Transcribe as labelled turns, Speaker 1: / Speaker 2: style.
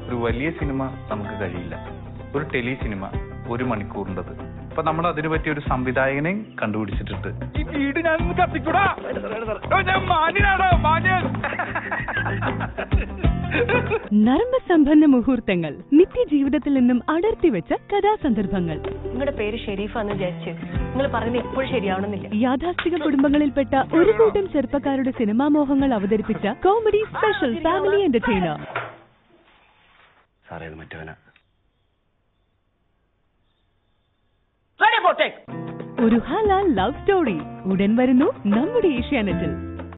Speaker 1: ഒരു വലിയ സിനിമ നമുക്ക് കഴിയില്ല ഒരു ടെലി സിനിമ ഒരു മണിക്കൂറിൻ്റെത് അപ്പൊ നമ്മൾ അതിനു പറ്റിയ ഒരു സംവിധായകനെ കണ്ടുപിടിച്ചിട്ടുണ്ട്
Speaker 2: ഈ വീട് ഞാൻ കത്തിക്കൂടാ ഓ, ഞാൻ മാന്യനാണോ മാന്യൻ
Speaker 3: നർമ്മ സമ്പന്ന മുഹൂർത്തങ്ങൾ നിത്യജീവിതത്തിൽ നിന്നും അടർത്തി വെച്ച കഥാസന്ദർഭങ്ങൾ
Speaker 4: നിങ്ങളുടെ പേര് ഷെരീഫാന്ന് വിചാരിച്ച് നിങ്ങൾ പറയുന്നത് ഇപ്പോഴും ശരിയാവണമെന്നില്ല
Speaker 3: യാഥാസ്ഥിക കുടുംബങ്ങളിൽപ്പെട്ട ഒരു കൂട്ടം ചെറുപ്പക്കാരുടെ സിനിമാ മോഹങ്ങൾ അവതരിപ്പിച്ച കോമഡി സ്പെഷ്യൽ ഫാമിലി എന്റർടൈനർ
Speaker 5: സാറേ ഇത് മറ്റവനാ
Speaker 3: ഒരു ഹലാൽ ലവ് സ്റ്റോറി ഉടൻ വരുന്നു നമ്മുടെ ഏഷ്യാനെറ്റിൽ